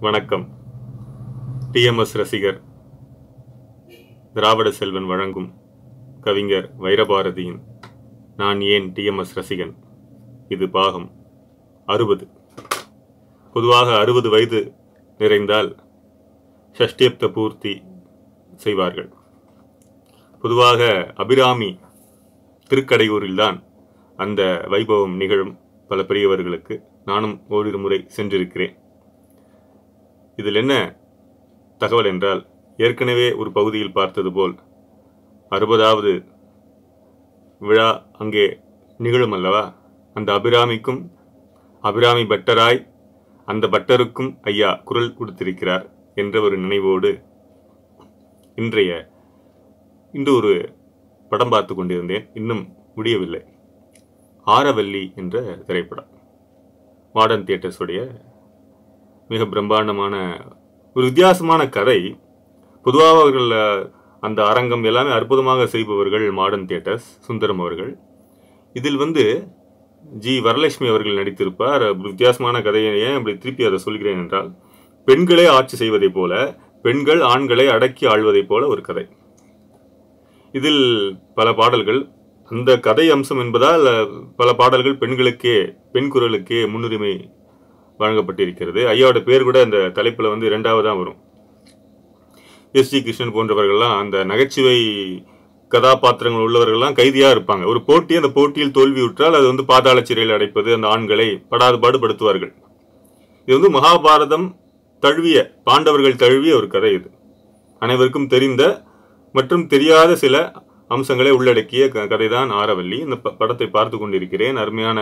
வணக்கம் டிஎம்எஸ் ரசிகர் திராவிட செல்வன் வழங்கும் கவிஞர் வைரபாரதியின் நான் ஏன் டிஎம்எஸ் ரசிகன் இது பாகம் அறுபது பொதுவாக அறுபது வயது நிறைந்தால் ஷஷ்டியப்த பூர்த்தி செய்வார்கள் பொதுவாக அபிராமி திருக்கடையூரில்தான் அந்த வைபவம் நிகழும் பல பெரியவர்களுக்கு நானும் ஓரிரு முறை சென்றிருக்கிறேன் இதில் என்ன தகவல் என்றால் ஏற்கனவே ஒரு பகுதியில் பார்த்தது போல் அறுபதாவது விழா அங்கே நிகழும் அல்லவா அந்த அபிராமிக்கும் அபிராமி பட்டராய் அந்த பட்டருக்கும் ஐயா குரல் கொடுத்திருக்கிறார் என்ற ஒரு நினைவோடு இன்றைய இன்று ஒரு படம் பார்த்து கொண்டிருந்தேன் இன்னும் முடியவில்லை ஆரவல்லி என்ற திரைப்படம் மாடர்ன் தியேட்டர்ஸுடைய மிக பிரம்மாண்டமான ஒரு வித்தியாசமான கதை பொதுவாக அவர்கள் அஹ், அந்த அரங்கம் எல்லாமே அற்புதமாக செய்பவர்கள் மாடர்ன் தியேட்டர்ஸ் சுந்தரம் அவர்கள் இதில் வந்து ஜி வரலட்சுமி அவர்கள் நடித்திருப்பார் ஒரு வித்தியாசமான கதையை ஏன் இப்படி திருப்பி அதை சொல்கிறேன் என்றால் பெண்களே ஆட்சி செய்வதைப் போல பெண்கள் ஆண்களை அடக்கி ஆள்வதைப் போல ஒரு கதை இதில் பல பாடல்கள் அந்த கதை அம்சம் என்பதால் அஹ், பல பாடல்கள் பெண்களுக்கே பெண் குரலுக்கே முன்னுரிமை வழங்கப்பட்டிருக்கிறது ஐயாவோட பேர் கூட அந்த தலைப்புல வந்து இரண்டாவதா வரும் எஸ் ஜி கிருஷ்ணன் போன்றவர்கள்லாம் அந்த நகைச்சுவை கதாபாத்திரங்கள் உள்ளவர்கள்லாம் கைதியா இருப்பாங்க ஒரு போட்டி அந்த போட்டியில் தோல்வியுற்றால் அது வந்து பாதாள சிறையில் அடைப்பது அந்த ஆண்களை படாது பாடுபடுத்துவார்கள் இது வந்து மகாபாரதம் தழுவிய பாண்டவர்கள் தழுவிய ஒரு கதை இது அனைவருக்கும் தெரிந்த மற்றும் தெரியாத சில அம்சங்களை உள்ளடக்கிய க- கதைதான் ஆரவல்லி இந்த ப- படத்தை பார்த்து கொண்டிருக்கிறேன் அருமையான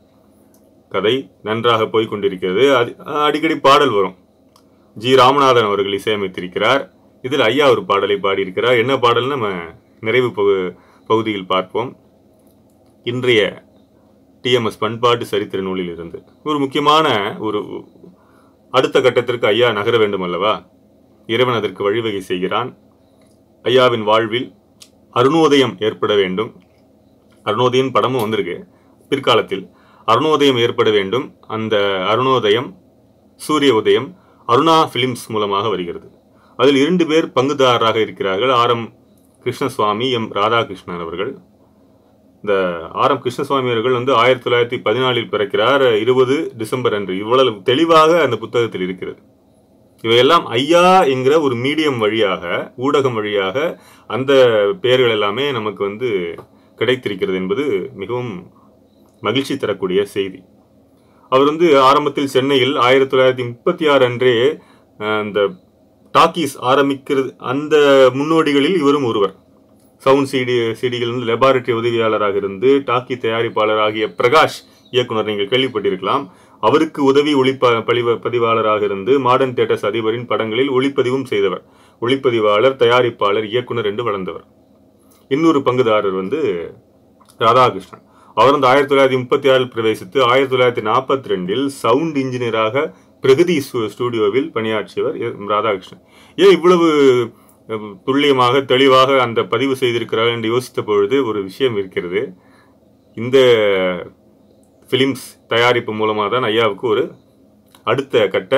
கதை நன்றாக போய் கொண்டிருக்கிறது அது- அடிக்கடி பாடல் வரும் ஜி ராமநாதன் அவர்கள் இசையமைத்திருக்கிறார் இதில் ஐயா ஒரு பாடலை பாடியிருக்கிறார் என்ன பாடல்னு நம்ம நிறைவு பகு பகுதியில் பார்ப்போம் இன்றைய டிஎம்எஸ் பண்பாட்டு சரித்திர நூலில் இருந்து ஒரு முக்கியமான ஒரு அடுத்த கட்டத்திற்கு ஐயா நகர வேண்டும் அல்லவா இறைவன் அதற்கு வழிவகை செய்கிறான் ஐயாவின் வாழ்வில் அருணோதயம் ஏற்பட வேண்டும் அருணோதயம் படமும் வந்திருக்கு பிற்காலத்தில் அருணோதயம் ஏற்பட வேண்டும் அந்த அருணோதயம் சூரிய உதயம் அருணா பிலிம்ஸ் மூலமாக வருகிறது அதில் இரண்டு பேர் பங்குதாரராக இருக்கிறார்கள் R M Krishnaswamy M Radhakrishnan அவர்கள் இந்த ஆர் எம் கிருஷ்ணசுவாமி அவர்கள் வந்து ஆயிரத்தி தொள்ளாயிரத்தி பதினாலில் பிறக்கிறார் இருபது டிசம்பர் அன்று இவ்வளவு தெளிவாக அந்த புத்தகத்தில் இருக்கிறது இவையெல்லாம் ஐயா என்கிற ஒரு மீடியம் வழியாக ஊடகம் வழியாக அந்த பெயர்கள் எல்லாமே நமக்கு வந்து கிடைத்திருக்கிறது என்பது மிகவும் மகிழ்ச்சி தரக்கூடிய செய்தி அவர் வந்து ஆரம்பத்தில் சென்னையில் ஆயிரத்தி தொள்ளாயிரத்தி முப்பத்தி ஆறு அன்றே அஹ், அந்த டாக்கீஸ் ஆரம்பிக்கிறது அந்த முன்னோடிகளில் இவரும் ஒருவர் சவுண்ட் சிடி சிடிகள் வந்து லெபார்டரி உதவியாளராக இருந்து டாக்கி தயாரிப்பாளர் ஆகிய பிரகாஷ் இயக்குனர் நீங்கள் கேள்விப்பட்டிருக்கலாம் அவருக்கு உதவி ஒளிப்ப பதிவ பதிவாளராக இருந்து மாடர்ன் தியேட்டர்ஸ் அதிபரின் படங்களில் ஒளிப்பதிவும் செய்தவர் ஒளிப்பதிவாளர் தயாரிப்பாளர் இயக்குனர் என்று வளர்ந்தவர் இன்னொரு பங்குதாரர் வந்து ராதாகிருஷ்ணன் அவர் வந்து ஆயிரத்தி தொள்ளாயிரத்தி முப்பத்தி ஆறில் பிரவேசித்து ஆயிரத்தி தொள்ளாயிரத்தி நாற்பத்தி ரெண்டில் சவுண்ட் இன்ஜினியராக பிரகதி ஸ்டு- ஸ்டுடியோவில் பணியாற்றியவர் எ- ராதாகிருஷ்ணன் ஏன் இவ்வளவு அஹ், துல்லியமாக தெளிவாக அந்த பதிவு செய்திருக்கிறார் என்று யோசித்த பொழுது ஒரு விஷயம் இருக்கிறது இந்த ஃபிலிம்ஸ் தயாரிப்பு மூலமாக தான் ஐயாவுக்கு ஒரு அடுத்த கட்ட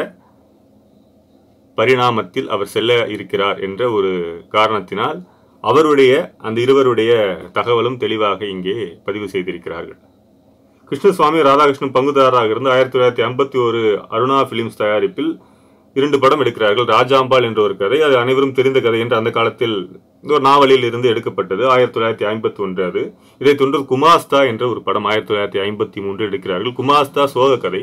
பரிணாமத்தில் அவர் செல்ல இருக்கிறார் என்ற ஒரு காரணத்தினால் அவருடைய அந்த இருவருடைய தகவலும் தெளிவாக இங்கே பதிவு செய்திருக்கிறார்கள் கிருஷ்ணசுவாமி ராதாகிருஷ்ணன் பங்குதாரராக இருந்து ஆயிரத்தி தொள்ளாயிரத்தி ஐம்பத்தி ஒரு அருணா பிலிம்ஸ் தயாரிப்பில் இரண்டு படம் எடுக்கிறார்கள் ராஜாம்பாள் என்ற ஒரு கதை அது அனைவரும் தெரிந்த கதை என்று அந்த காலத்தில் ஒரு நாவலில் இருந்து எடுக்கப்பட்டது ஆயிரத்தி தொள்ளாயிரத்தி ஐம்பத்தி ஒன்று அது இதைத் தொடர்ந்து குமாஸ்தா என்ற ஒரு படம் ஆயிரத்தி தொள்ளாயிரத்தி ஐம்பத்தி மூன்று எடுக்கிறார்கள் குமாஸ்தா சோக கதை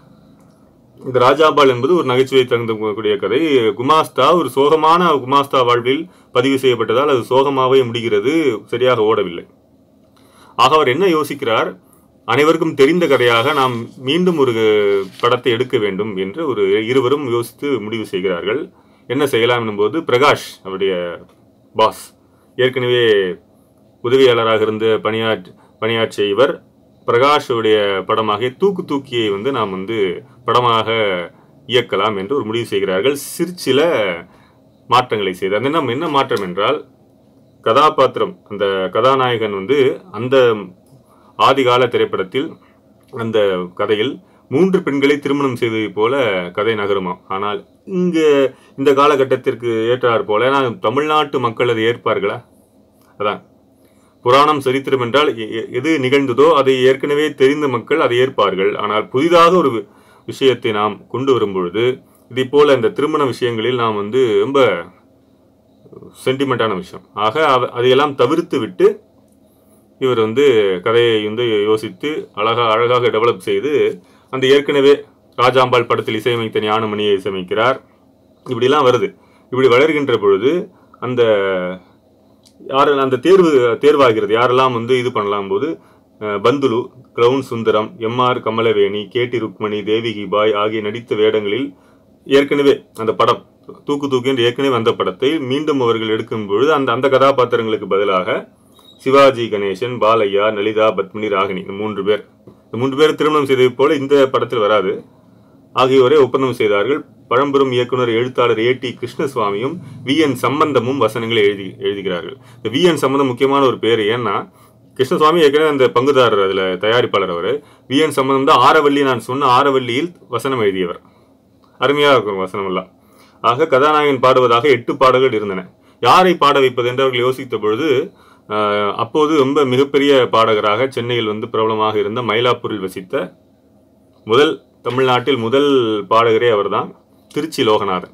இந்த ராஜாபால் என்பது ஒரு நகைச்சுவை தகுந்த கூடிய கதை குமாஸ்தா ஒரு சோகமான குமாஸ்தா வாழ்வில் பதிவு செய்யப்பட்டதால் அது சோகமாகவே முடிகிறது சரியாக ஓடவில்லை ஆக அவர் என்ன யோசிக்கிறார் அனைவருக்கும் தெரிந்த கதையாக நாம் மீண்டும் ஒரு படத்தை எடுக்க வேண்டும் என்று ஒரு இருவரும் யோசித்து முடிவு செய்கிறார்கள் என்ன செய்யலாம் எனும்போது பிரகாஷ் அவருடைய பாஸ் ஏற்கனவே உதவியாளராக இருந்து பணியாற்ற பணியாற்றிய இவர் பிரகாஷுடைய படமாக தூக்கு தூக்கியை வந்து நாம் வந்து படமாக இயக்கலாம் என்று ஒரு முடிவு செய்கிறார்கள் சிற்சில மாற்றங்களை செய்து அந்த நம்ம என்ன மாற்றம் என்றால் கதாபாத்திரம் அந்த கதாநாயகன் வந்து அந்த ஆதிகால திரைப்படத்தில் அந்த கதையில் மூன்று பெண்களை திருமணம் செய்ததை போல கதை நகருமாம் ஆனால் இங்க இந்த காலகட்டத்திற்கு ஏற்றாற் போல நான் தமிழ்நாட்டு மக்கள் அதை ஏற்பார்களா அதான் புராணம் சரித்திரம் என்றால் எ- எ- எது நிகழ்ந்ததோ அதை ஏற்கனவே தெரிந்த மக்கள் அதை ஏற்பார்கள் ஆனால் புதிதாக ஒரு வி- விஷயத்தை நாம் கொண்டு வரும்பொழுது இதை போல இந்த திருமண விஷயங்களில் நாம் வந்து ரொம்ப சென்டிமெண்டான விஷயம் ஆக அவ- அதையெல்லாம் தவிர்த்து விட்டு இவர் வந்து கதையை வந்து யோசித்து அழகா அழகாக டெவலப் செய்து அந்த ஏற்கனவே ராஜாம்பாள் படத்தில் இசையமைத்த ஞானமணியை இசையமைக்கிறார் இப்படிலாம் வருது இப்படி வளர்கின்ற பொழுது அந்த யார் அந்த தேர்வு தேர்வாகிறது யாரெல்லாம் வந்து இது பண்ணலாம் போது அஹ், பந்துலு கிரவுன் சுந்தரம் எம்ஆர் கமலவேணி கேடி ருக்மணி தேவிகி பாய் ஆகிய நடித்த வேடங்களில் ஏற்கனவே அந்த படம் தூக்கு தூக்கு என்று ஏற்கனவே வந்த படத்தை மீண்டும் அவர்கள் எடுக்கும் பொழுது அந்த அந்த கதாபாத்திரங்களுக்கு பதிலாக சிவாஜி கணேசன் பாலையா லலிதா பத்மினி ராகினி இந்த மூன்று பேர் இந்த மூன்று பேர் திருமணம் செய்தது போல இந்த படத்தில் வராது ஆகியோரை ஒப்பந்தம் செய்தார்கள் பழம்பெரும் இயக்குனர் எழுத்தாளர் ஏ டி கிருஷ்ணசுவாமியும் வி என் சம்பந்தமும் வசனங்களை எழுதி எழுதுகிறார்கள் இந்த வி என் சம்பந்தம் முக்கியமான ஒரு பேர் ஏன்னா கிருஷ்ணசுவாமி ஏற்கனவே அந்த பங்குதாரர் அதுல தயாரிப்பாளர் அவர் வி என் சம்பந்தம் தான் ஆரவல்லி நான் சொன்ன ஆரவல்லியில் வசனம் எழுதியவர் அருமையாக இருக்கும் வசனம் எல்லாம் ஆக கதாநாயகன் பாடுவதாக எட்டு பாடல்கள் இருந்தன யாரை பாட வைப்பது என்று அவர்கள் யோசித்த பொழுது ஆஹ், அப்போது ரொம்ப மிகப்பெரிய பாடகராக சென்னையில் வந்து பிரபலமாக இருந்த மயிலாப்பூரில் வசித்த முதல் தமிழ்நாட்டில் முதல் பாடகரே அவர்தான் திருச்சி லோகநாதன்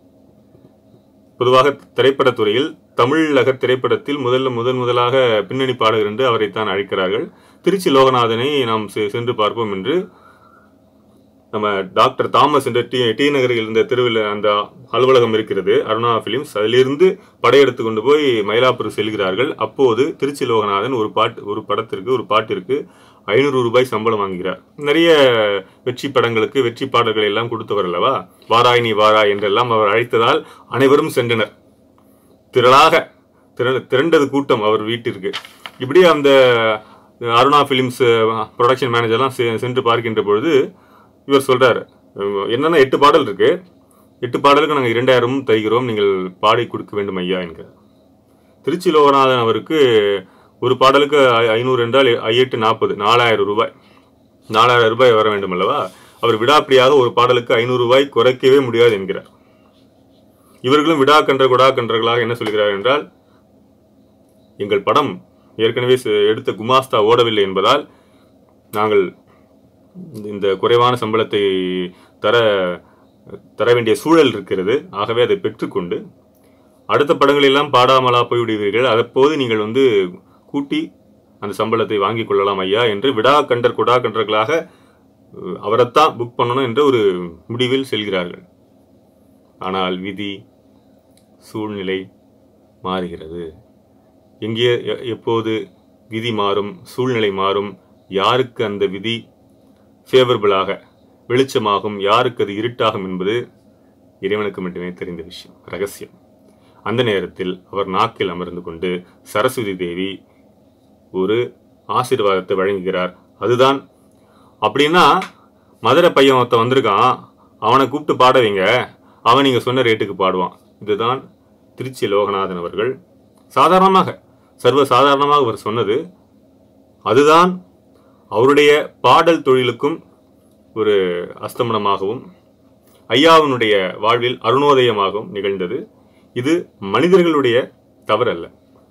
பொதுவாக திரைப்படத் துறையில் தமிழக திரைப்படத்தில் முதல்ல முதன் முதலாக பின்னணி பாடகர் என்று அவரைத்தான் அழைக்கிறார்கள் திருச்சி லோகநாதனை நாம் செ- சென்று பார்ப்போம் என்று நம்ம டாக்டர் தாமஸ் என்ற டி டி நகரில் இருந்த தெருவில் அந்த அலுவலகம் இருக்கிறது அருணா பிலிம்ஸ் அதிலிருந்து படையெடுத்து கொண்டு போய் மயிலாப்பூர் செல்கிறார்கள் அப்போது திருச்சி லோகநாதன் ஒரு பாட்டு ஒரு படத்திற்கு ஒரு பாட்டிற்கு ஐநூறு ரூபாய் சம்பளம் வாங்குகிறார் நிறைய வெற்றி படங்களுக்கு வெற்றி பாடல்களை எல்லாம் கொடுத்தவர் அல்லவா வாராய் நீ வாராய் என்றெல்லாம் அவர் அழைத்ததால் அனைவரும் சென்றனர் திரளாக திரள் திரண்டது கூட்டம் அவர் வீட்டிற்கு இப்படி அந்த அருணா ஃபிலிம்ஸ் ப்ரொடக்ஷன் மேனேஜர்லாம் செ- சென்று பார்க்கின்ற பொழுது இவர் சொல்றாரு அஹ் என்னன்னா எட்டு பாடல் இருக்கு எட்டு பாடலுக்கு நாங்கள் இரண்டாயிரமும் தருகிறோம் நீங்கள் பாடி கொடுக்க வேண்டும் ஐயா என்கிறார் திருச்சி லோகநாதன் அவருக்கு ஒரு பாடலுக்கு ஐ- ஐநூறு என்றால் ஐ எட்டு நாற்பது நாலாயிரம் ரூபாய் நாலாயிரம் ரூபாய் வர வேண்டும் அல்லவா அவர் விடாப்பிடியாக ஒரு பாடலுக்கு ஐநூறு ரூபாய் குறைக்கவே முடியாது என்கிறார் இவர்களும் விடா கன்ற குடா கன்றர்களாக என்ன சொல்கிறார் என்றால் எங்கள் படம் ஏற்கனவே செ- எடுத்த குமாஸ்தா ஓடவில்லை என்பதால் நாங்கள் இந்த குறைவான சம்பளத்தை தர தர வேண்டிய சூழல் இருக்கிறது ஆகவே அதை பெற்றுக்கொண்டு அடுத்த படங்களெல்லாம் பாடாமலா போய்விடுவீர்கள் அப்போது நீங்கள் வந்து கூட்டி அந்த சம்பளத்தை வாங்கிக் கொள்ளலாம் ஐயா என்று விடா கண்டர் குடா கண்டர்களாக அஹ், அவரைத்தான் புக் பண்ணணும் என்ற ஒரு முடிவில் செல்கிறார்கள் ஆனால் விதி சூழ்நிலை மாறுகிறது எங்கே எ- எப்போது விதி மாறும் சூழ்நிலை மாறும் யாருக்கு அந்த விதி ஃபேவரபிளாக வெளிச்சமாகும் யாருக்கு அது இருட்டாகும் என்பது இறைவனுக்கு மட்டுமே தெரிந்த விஷயம் ரகசியம் அந்த நேரத்தில் அவர் நாக்கில் அமர்ந்து கொண்டு சரஸ்வதி தேவி ஒரு ஆசீர்வாதத்தை வழங்குகிறார் அதுதான் அப்படின்னா மதுரை பையன் ஒருத்தன் வந்திருக்கான் அவனை கூப்பிட்டு பாட வைங்க அவன் நீங்க சொன்ன ரேட்டுக்கு பாடுவான் இதுதான் திருச்சி லோகநாதன் அவர்கள் சாதாரணமாக சர்வ சாதாரணமாக அவர் சொன்னது அதுதான் அவருடைய பாடல் தொழிலுக்கும் ஒரு அஸ்தமனமாகவும் ஐயாவினுடைய வாழ்வில் அருணோதயமாகவும் நிகழ்ந்தது இது மனிதர்களுடைய தவறல்ல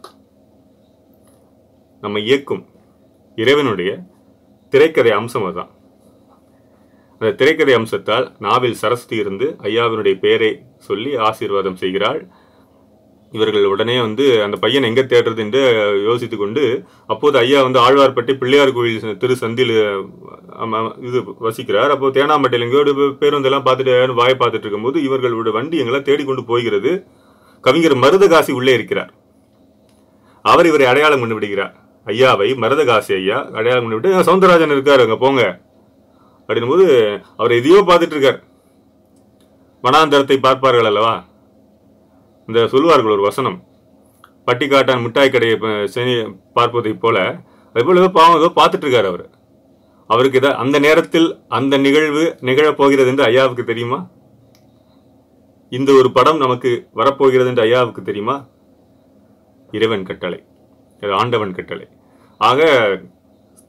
நம்ம இயக்கும் இறைவனுடைய திரைக்கதை அம்சம் அதுதான் அந்த திரைக்கதை அம்சத்தால் நாவில் சரஸ்வதி இருந்து ஐயாவினுடைய பெயரை சொல்லி ஆசீர்வாதம் செய்கிறாள் இவர்கள் உடனே வந்து அந்த பையன் எங்க தேடுறது என்று யோசித்துக் கொண்டு அப்போது ஐயா வந்து ஆழ்வார்பட்டி பிள்ளையார் கோயில் திரு சந்தில் ஆமா, இது வசிக்கிறார் அப்போ தேனாம்பட்டியில் எங்கேயோட பேருந்தெல்லாம் பார்த்துட்டு வாயை பார்த்துட்டு இருக்கும்போது இவர்களுடைய வண்டி எங்களை தேடிக்கொண்டு போகிறது கவிஞர் மருதகாசி உள்ளே இருக்கிறார் அவர் இவரை அடையாளம் கொண்டு விடுகிறார் ஐயாவை மருதகாசி ஐயா அடையாளம் கொண்டு விட்டு சவுந்தரராஜன் இருக்காரு அங்க போங்க அப்படின்னும் போது அவர் எதையோ பார்த்துட்டு இருக்கார் வனாந்தரத்தை பார்ப்பார்கள் அல்லவா இந்த சொல்லுவார்கள் ஒரு வசனம் பட்டிக்காட்டான் மிட்டாய் கடையை ப- செனி பார்ப்பதைப் போல அதே போல ஏதோ பாவம் ஏதோ பார்த்துட்டு இருக்காரு அவர் அவருக்கு இதை அந்த நேரத்தில் அந்த நிகழ்வு நிகழப் போகிறது என்று ஐயாவுக்கு தெரியுமா இந்த ஒரு படம் நமக்கு வரப்போகிறது என்று ஐயாவுக்கு தெரியுமா இறைவன் கட்டளை இது ஆண்டவன் கட்டளை ஆக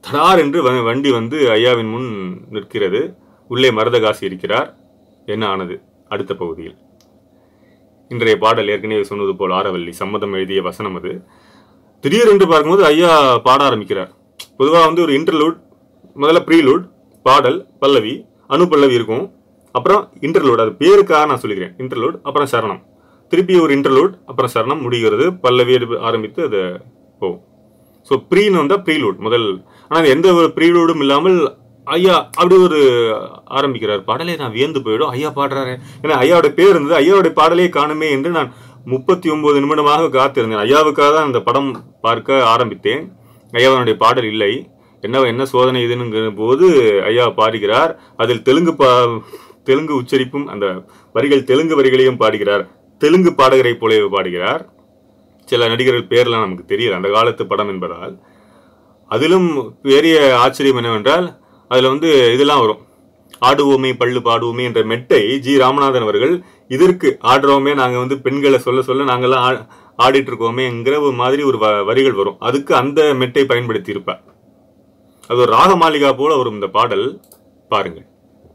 தடார் என்று வ- வண்டி வந்து ஐயாவின் முன் நிற்கிறது உள்ளே மரதகாசி இருக்கிறார் என்ன ஆனது அடுத்த பகுதியில் இன்றைய பாடல் ஏற்கனவே சொன்னது போல் ஆரவல்லி சம்மதம் எழுதிய வசனம் அது திடீரென்று பார்க்கும்போது ஐயா பாட ஆரம்பிக்கிறார் பொதுவாக வந்து ஒரு இன்டர்லூட் முதல்ல ப்ரீலூட் பாடல் பல்லவி அனுபல்லவி இருக்கும் அப்புறம் இன்டர்லூட் அது பேருக்காக நான் சொல்லிக்கிறேன் இன்டர்லூட் அப்புறம் சரணம் திருப்பி ஒரு இன்டர்லூட் அப்புறம் சரணம் முடிகிறது பல்லவி எடுப்பு ஆரம்பித்து அது போகும் ஸோ ப்ரீன்னு வந்தால் ப்ரீலூட் முதல் ஆனால் எந்த ஒரு ப்ரீலூடும் இல்லாமல் ஐயா அப்படி ஒரு ஆரம்பிக்கிறார் பாடலே நான் வியந்து போயிடும் ஐயா பாடுறாரு ஏன்னா ஐயாவோட பேர் இருந்தது ஐயாவோட பாடலே காணுமே என்று நான் முப்பத்தி ஒன்பது நிமிடமாக காத்திருந்தேன் ஐயாவுக்காக தான் அந்த படம் பார்க்க ஆரம்பித்தேன் ஐயாவனுடைய பாடல் இல்லை என்ன என்ன சோதனை இதுங்கிற போது ஐயா பாடுகிறார் அதில் தெலுங்கு பா தெலுங்கு உச்சரிப்பும் அந்த வரிகள் தெலுங்கு வரிகளையும் பாடுகிறார் தெலுங்கு பாடகரை போலவே பாடுகிறார் சில நடிகர்கள் பேர்லாம் நமக்கு தெரியல அந்த காலத்து படம் என்பதால் அதிலும் பெரிய ஆச்சரியம் என்னவென்றால் அதில் வந்து இதெல்லாம் வரும் ஆடுவோமே பள்ளு பாடுவோமே என்ற மெட்டை ஜி ராமநாதன் அவர்கள் இதற்கு ஆடுறோமே நாங்கள் வந்து பெண்களை சொல்ல சொல்ல நாங்கெல்லாம் ஆ- ஆடிட்டு இருக்கோமேங்கிற ஒரு மாதிரி ஒரு வ- வரிகள் வரும் அதுக்கு அந்த மெட்டை பயன்படுத்தி இருப்பார் அது ஒரு ராக மாளிகா போல வரும் இந்த பாடல் பாருங்கள்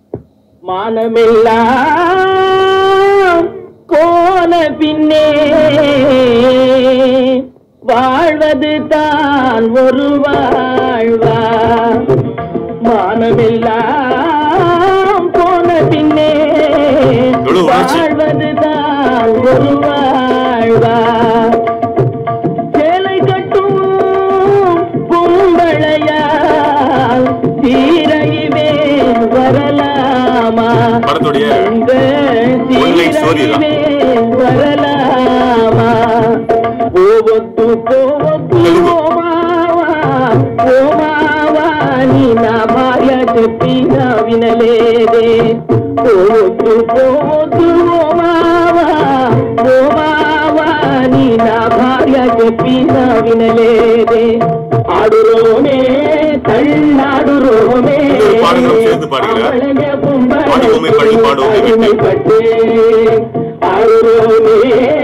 மானமெல்லாம் போன பின்னே வாழ்வது தான் ஒரு வாழ்வா மானமெல்லாம் போன பின்னே எவ்வளவு உணர்ச்சி. வாழ்வது தான் ஒரு வாழ்வா சேலை கட்டும் கும்பளையால் சீரையுமே வரலாமா படத்துடைய இந்த Online story தான். சீரையுமே வரலாமா పోవద్దు పోవద్దు తెలుగు. ఓ మావా ఓ మావా నీ నా భార్య చెప్పినా వినలేదే పోవద్దు పోవద్దు ఓ మావా ఓ మావా నీ నా భార్య చెప్పినా వినలేదే ఆడురోమే తళ్ళాడురోమే இன்னொரு பாடகரும் சேர்ந்து பாடுகிறார். பாடுவோமே, பள்ளி பாடுவோமே, வெற்றி. பட்டு ஆடுறோமே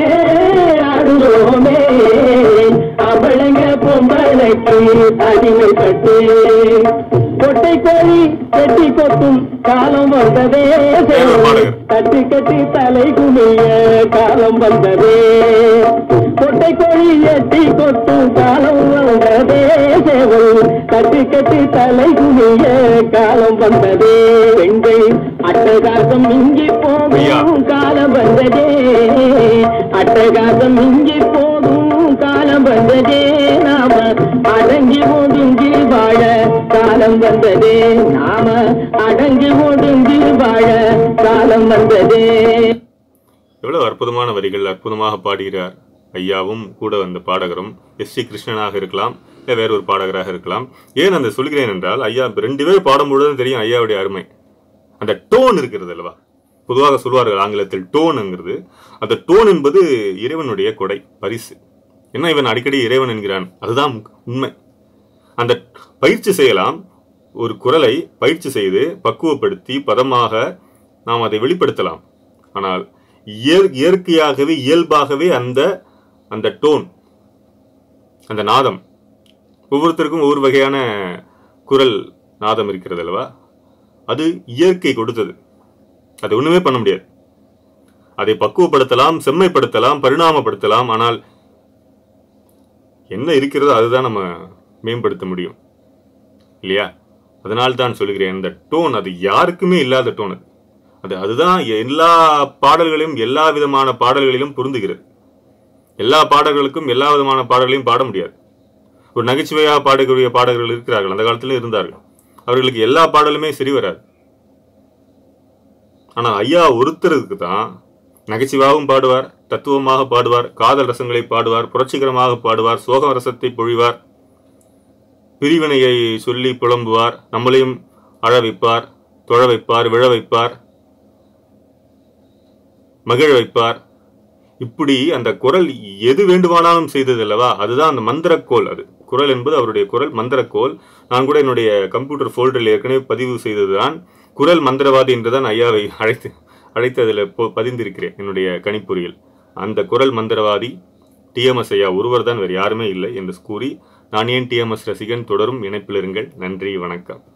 ஆடுறோமே அவளங்க பொம்பளைக்கு அடிமைப்பட்டு கொட்டை கோழி கட்டி கொத்தும் காலம் வந்ததே வேறொரு பாடகர். கட்டி கட்டி தலை குனிய காலம் வந்ததே கொட்டை கோழி எட்டி கொத்தும் காலம் வந்ததே சேவல் கட்டி கட்டி தலை குனிய காலம் வந்ததே பெண்கள் அட்டகாசம் மிஞ்சி ஐயா. போகும் காலம் வந்ததே அட்டகாசம் மிஞ்சி போகும் காலம் வந்ததே நாம அடங்கி ஒடுங்கி வாழ காலம் வந்ததே நாம அடங்கி ஒடுங்கி வாழ காலம் வந்ததே எவ்வளவு அற்புதமான வரிகள் அற்புதமாக பாடுகிறார் ஐயாவும் கூட வந்த பாடகரும் எஸ் சி கிருஷ்ணனாக இருக்கலாம் இல்லை வேற ஒரு பாடகராக இருக்கலாம் ஏன் அந்த சொல்கிறேன் என்றால் ஐயா ரெண்டு பேர் பாடும்பொழுது தெரியும் ஐயாவுடைய அருமை அந்த டோன் இருக்கிறது அல்லவா பொதுவாக சொல்வார்கள் ஆங்கிலத்தில் டோன்ங்கிறது அந்த டோன் என்பது இறைவனுடைய கொடை பரிசு என்ன இவன் அடிக்கடி இறைவன் என்கிறான் அதுதான் உண்மை அந்த பயிற்சி செய்யலாம் ஒரு குரலை பயிற்சி செய்து பக்குவப்படுத்தி பதமாக நாம் அதை வெளிப்படுத்தலாம் ஆனால் இயற் இயற்கையாகவே இயல்பாகவே அந்த அந்த டோன் அந்த நாதம் ஒவ்வொருத்தருக்கும் ஒவ்வொரு வகையான குரல் நாதம் இருக்கிறது அல்லவா அது இயற்கை கொடுத்தது அதை ஒண்ணுமே பண்ண முடியாது அதை பக்குவப்படுத்தலாம் செம்மைப்படுத்தலாம் பரிணாமப்படுத்தலாம் ஆனால் என்ன இருக்கிறதோ அதுதான் நம்ம மேம்படுத்த முடியும் இல்லையா அதனால் தான் சொல்கிறேன் அந்த டோன் அது யாருக்குமே இல்லாத டோன் அது அது அதுதான் எல்லா பாடல்களையும் எல்லா விதமான பாடல்களிலும் பொருந்துகிறது எல்லா பாடல்களுக்கும் எல்லா விதமான பாடல்களையும் பாட முடியாது ஒரு நகைச்சுவையாக பாடக்கூடிய பாடகர்கள் இருக்கிறார்கள் அந்த காலத்திலும் இருந்தார்கள் அவர்களுக்கு எல்லா பாடலுமே சரி வராது ஆனால் ஐயா ஒருத்தருக்கு தான் நகைச்சுவாகவும் பாடுவார் தத்துவமாக பாடுவார் காதல் ரசங்களை பாடுவார் புரட்சிகரமாக பாடுவார் சோக ரசத்தை பொழிவார் பிரிவினையை சொல்லி புலம்புவார் நம்மளையும் அழ வைப்பார் தொழ வைப்பார் விழ வைப்பார் மகிழ வைப்பார் இப்படி அந்த குரல் எது வேண்டுமானாலும் செய்தது அல்லவா அதுதான் அந்த மந்திரக்கோல் அது குரல் என்பது அவருடைய குரல் மந்திரக்கோல் நான் கூட என்னுடைய கம்ப்யூட்டர் ஃபோல்டரில் ஏற்கனவே பதிவு செய்ததுதான் குரல் மந்திரவாதி என்றுதான் ஐயாவை அழைத்து அழைத்து அதில் பதிந்திருக்கிறேன் என்னுடைய கணிப்பொறியில் அந்த குரல் மந்திரவாதி டிஎம்எஸ் ஐயா ஒருவர் தான் வேறு யாருமே இல்லை என்று கூறி நான் ஏன் டிஎம்எஸ் ரசிகன் தொடரும் இணைப்பில் இருங்கள் நன்றி வணக்கம்